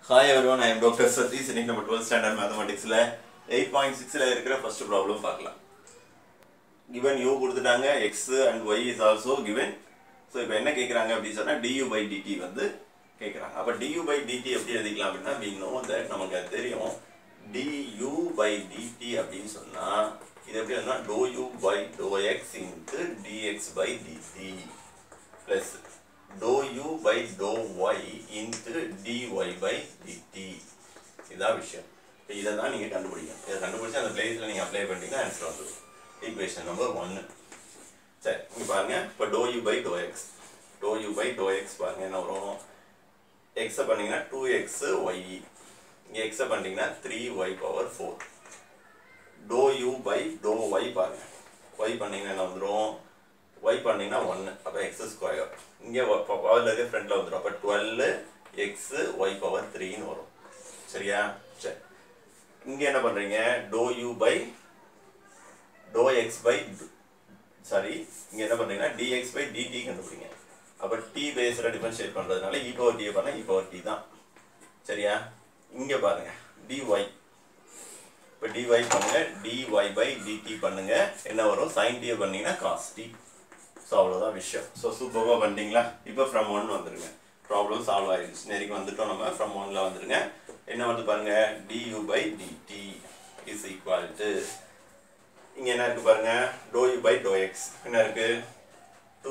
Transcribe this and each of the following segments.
hi everyone I am doctor Satish இன்னைக்கு நம்ம twelfth standard மேத்தமெட்டிக்ஸில் எயிட் பாயிண்ட் சிக்ஸில் இருக்கிற ஃபர்ஸ்ட் ப்ராப்ளம் பார்க்கலாம் கிவன் யூ கொடுத்துட்டாங்க x and y is also given so இப்போ என்ன கேட்குறாங்க அப்படின்னு சொன்னால் டியூ பை டிடி வந்து கேட்குறாங்க அப்போ டியூ பை டிடி எப்படி எழுதிக்கலாம் அப்படின்னா we know that நமக்கு அது தெரியும் டியூ பை டிடி அப்படின்னு சொன்னால் இது எப்படி எழுதுனா doh u by doh x into dx by dt plus doh u by doh y into dy by dt இதான் விஷயம் இப்போ இதை தான் நீங்கள் கண்டுபிடிக்கணும் இதை கண்டுபிடிச்சு அந்த பிளேஸில் நீங்கள் அப்ளை பண்ணிட்டீங்கன்னா ஆன்சர் வந்துடும் ஈக்குவேஷன் நம்பர் ஒன்று சரி இங்கே பாருங்க இப்போ doh u by doh x doh u by doh x பாருங்க என்ன வரும் எக்ஸை பண்ணீங்கன்னா டூ எக்ஸு ஒய் இங்கே எக்ஸை பண்ணிட்டீங்கன்னா three y power four doh u by doh y பாருங்க ஒய் பண்ணீங்கன்னா என்ன வந்துடும் ஒய் பண்ணீங்கன்னா ஒன்று அப்போ எக்ஸ் ஸ்கொயர் இங்கே பவரில் இருக்க ஃப்ரண்டில் வந்துடும் அப்போ டுவெல் எக்ஸு ஒய் பவர் த்ரீன்னு வரும் சரியா சரி இங்கே என்ன பண்ணுறீங்க doh u by doh x by sorry இங்கே என்ன பண்ணுறீங்கன்னா டிஎக்ஸ் பை டிடி கண்டுபிடிங்க அப்போ டி பேஸில் டிஃபரன்ஷியேட் பண்ணுறதுனால இ பவர் டியை பண்ணால் இ பவர் டி தான் சரியா இங்கே பாருங்க டிஒய் இப்போ டிஒய் பண்ணுங்க டிஒய் பை டிடி பண்ணுங்க என்ன வரும் சைன் டியை பண்ணீங்கன்னா காஸ் டி ஸோ அவ்வளோதான் விஷயம் ஸோ சூப்பராக பண்ணிட்டீங்களா இப்போ ஃப்ரம் ஒன் வந்துருங்க ப்ராப்ளம் சால்வ் ஆயிடுச்சு நேரிக்கு வந்துட்டோம் நம்ம ஃப்ரம் ஒன்ல வந்துருங்க என்ன வந்து பாருங்க du by dt is equal to இங்கே என்ன இருக்கு பாருங்க doh u by doh x என்ன இருக்கு two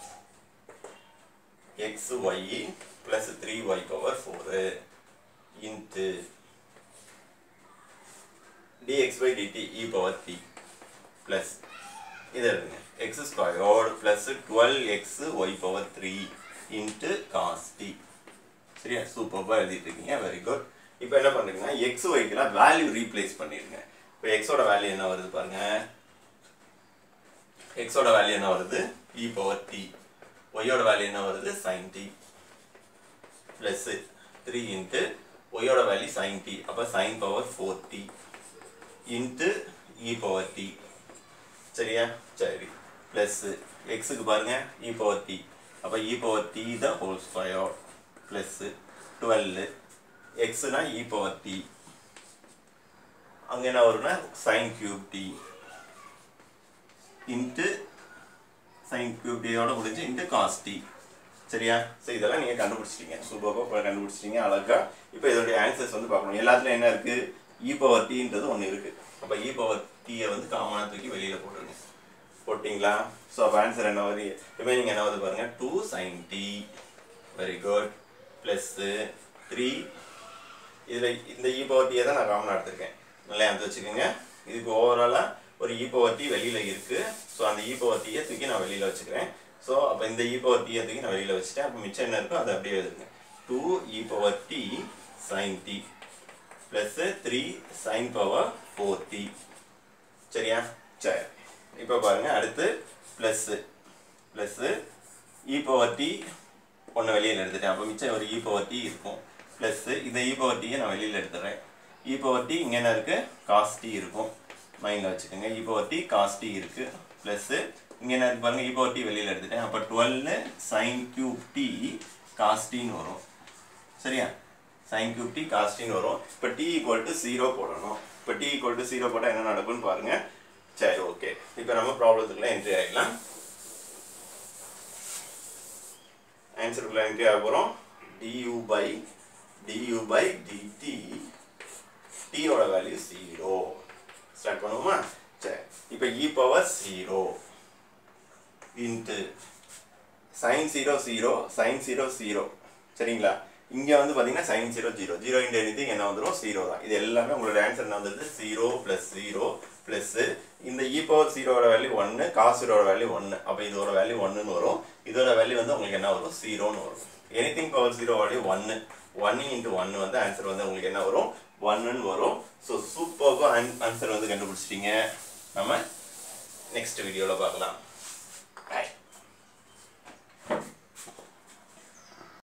x y plus three y power four into dx by dt e power t plus இது எழுதுங்க x squared plus 12x y power 3 into cos t சரியா சூப்பராக எழுதிட்டு இருக்கீங்க வெரி குட் இப்போ என்ன பண்ணுறீங்கன்னா எக்ஸ் ஒய்க்கெல்லாம் வேல்யூ ரீப்ளேஸ் பண்ணிடுங்க இப்போ எக்ஸோட வேல்யூ என்ன வருது பாருங்க எக்ஸோட வேல்யூ என்ன வருது இ பவர் டி ஒய்யோட வேல்யூ என்ன வருது sine t plus three into ஒய்யோட வேல்யூ சைன் டி அப்போ sine power four t into e power t சரியா சரி ப்ளஸ் எக்ஸுக்கு பாருங்க இ பவர் டி அப்போ e power t the whole square plus twelve எக்ஸ்னா இ பவர் டி அங்கே என்ன வரும்னா sine cube t into sine cube டியோட முடிஞ்சு இன்ட்டு காஸ் டி சரியா ஸோ இதெல்லாம் நீங்கள் கண்டுபிடிச்சிட்டீங்க சூப்பராக கண்டுபிடிச்சிட்டீங்க அழகா இப்போ இதோடைய ஆன்சர்ஸ் வந்து பார்க்கணும் எல்லாத்துலையும் என்ன இருக்குது இ பவர் டீன்றது ஒன்று இருக்குது அப்போ இ பவர் டீயை வந்து காமனாக தூக்கி வெளியில் போட்டுருங்க போட்டிங்களா ஸோ அப்போ ஆன்சர் என்ன வருது ரிமைனிங் என்ன வருது பாருங்கள் two sine t very good plus three இதில் இந்த இ பவர் டீயை தான் நான் காமனாக எடுத்திருக்கேன் நல்லா எடுத்து வச்சுக்கோங்க இதுக்கு ஓவராலாக ஒரு இ பவர் டி வெளியில் இருக்குது ஸோ அந்த இ பவர் டீயை தூக்கி நான் வெளியில் வச்சுக்கிறேன் ஸோ அப்போ இந்த இ பவர் டீயை தூக்கி நான் வெளியில் வச்சுட்டேன் அப்போ மிச்சம் என்ன இருக்கோ அதை அப்படியே எழுதுங்க two e power t sine t plus three sine power four t சரியா சரி இப்போ பாருங்க அடுத்து plus plus e power t ஒன்று வெளியில் எடுத்துட்டேன் அப்போ மிச்சம் ஒரு இ பவர் டி இருக்கும் ப்ளஸ்ஸு இந்த இ பவர் டியை நான் வெளியில் எடுத்துடுறேன் இ பவர் டி இங்கே என்ன இருக்குது காஸ் டி இருக்கும் மைண்டில் வச்சுக்கோங்க e power t cos t இருக்குது ப்ளஸ்ஸு இங்கே என்ன இருக்கு பாருங்க இ பவர் டி வெளியில் எடுத்துட்டேன் அப்போ twelve sine cube t cos டின்னு வரும் சரியா சைன் கியூப் டி காஸ்டின்னு வரும் இப்போ டி ஈக்குவல் டு ஜீரோ போடணும் இப்போ டி ஈக்குவல் டு ஜீரோ போட்டால் என்ன நடக்கும்னு பாருங்க சரி ஓகே இப்போ நம்ம ப்ராப்ளத்துக்குள்ள என்ட்ரி ஆகிடலாம் ஆன்சருக்குள்ள என்ட்ரி ஆக போகிறோம் du by du by dt டியோட வேல்யூ ஜீரோ ஸ்டார்ட் பண்ணுவோமா சரி இப்போ e power zero into sine zero zero sine zero zero சரிங்களா இங்கே வந்து பார்த்தீங்கன்னா sine zero zero zero into anything என்ன வந்துடும் ஜீரோ தான் இது எல்லாமே உங்களோட ஆன்சர் என்ன வந்துருது ஜீரோ ப்ளஸ் ஜீரோ ப்ளஸ்ஸு இந்த இ பவர் ஜீரோட வேல்யூ ஒன்று காஸ் ஜீரோட வேல்யூ ஒன்று அப்போ இதோட வேல்யூ ஒன்றுன்னு வரும் இதோட வேல்யூ வந்து உங்களுக்கு என்ன வரும் ஜீரோன்னு வரும் எனிதிங் பவர் ஜீரோ வேல்யூ ஒன்று ஒன்று இன்ட்டு ஒன்று வந்து ஆன்சர் வந்து உங்களுக்கு என்ன வரும் ஒன்றுன்னு வரும் ஸோ சூப்பராக ஆன்சர் வந்து கண்டுபிடிச்சிட்டீங்க நம்ம நெக்ஸ்ட் வீடியோவில் பார்க்கலாம் பாய்